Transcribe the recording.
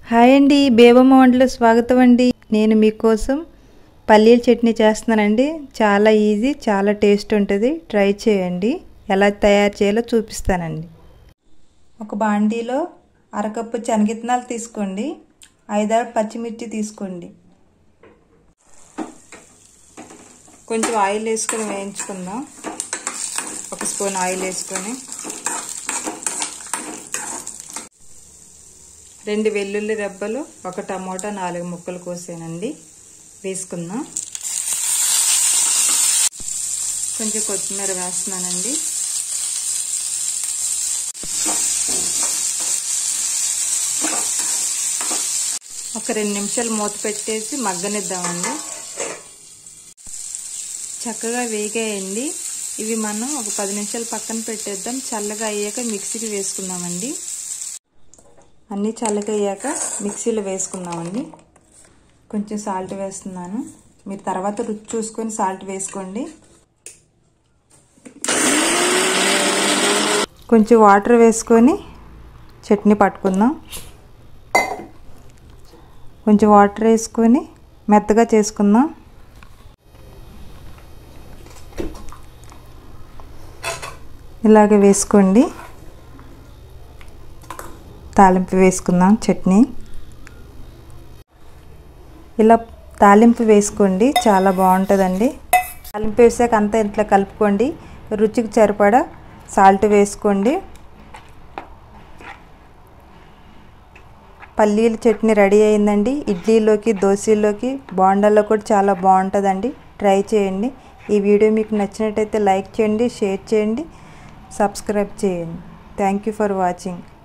hi అండి బేబమ్మ వంటలు స్వాగతం అండి నేను మీకోసం పల్లీల చట్నీ చేస్తున్నానండి చాలా ఈజీ చాలా టేస్ట్ ఉంటుంది ట్రై చేయండి ఎలా తయారు చేయాలో చూపిస్తానండి ఒక బాండీలో అరకప్పు శనగిత్తనాలు తీసుకోండి ఐదారు పచ్చిమిర్చి తీసుకోండి కొంచెం ఆయిల్ వేసుకొని వేయించుకుందాం ఒక స్పూన్ ఆయిల్ వేసుకొని రెండు వెల్లుల్లి రెబ్బలు ఒక టమోటా నాలుగు ముక్కలు కోసానండి వేసుకుందాం కొంచెం కొత్తిమీర వేస్తున్నానండి ఒక రెండు నిమిషాలు మూత పెట్టేసి మగ్గనిద్దామండి చక్కగా వేగాయండి ఇవి మనం ఒక పది నిమిషాలు పక్కన పెట్టేద్దాం చల్లగా అయ్యాక మిక్సీకి వేసుకుందామండి అన్నీ చల్లగా అయ్యాక మిక్సీలో వేసుకుందామండి కొంచెం సాల్ట్ వేస్తున్నాను మీరు తర్వాత రుచి చూసుకొని సాల్ట్ వేసుకోండి కొంచెం వాటర్ వేసుకొని చట్నీ పట్టుకుందాం కొంచెం వాటర్ వేసుకొని మెత్తగా చేసుకుందాం ఇలాగ వేసుకోండి తాలింపు వేసుకుందాం చట్నీ ఇలా తాలింపు వేసుకోండి చాలా బాగుంటుందండి తాలింపు వేసాక అంతా ఇంట్లో కలుపుకోండి రుచికి సరిపడా సాల్ట్ వేసుకోండి పల్లీల చట్నీ రెడీ అయిందండి ఇడ్లీలోకి దోశలోకి బోండాల్లో కూడా చాలా బాగుంటుందండి ట్రై చేయండి ఈ వీడియో మీకు నచ్చినట్టయితే లైక్ చేయండి షేర్ చేయండి సబ్స్క్రైబ్ చేయండి థ్యాంక్ యూ ఫర్ వాచింగ్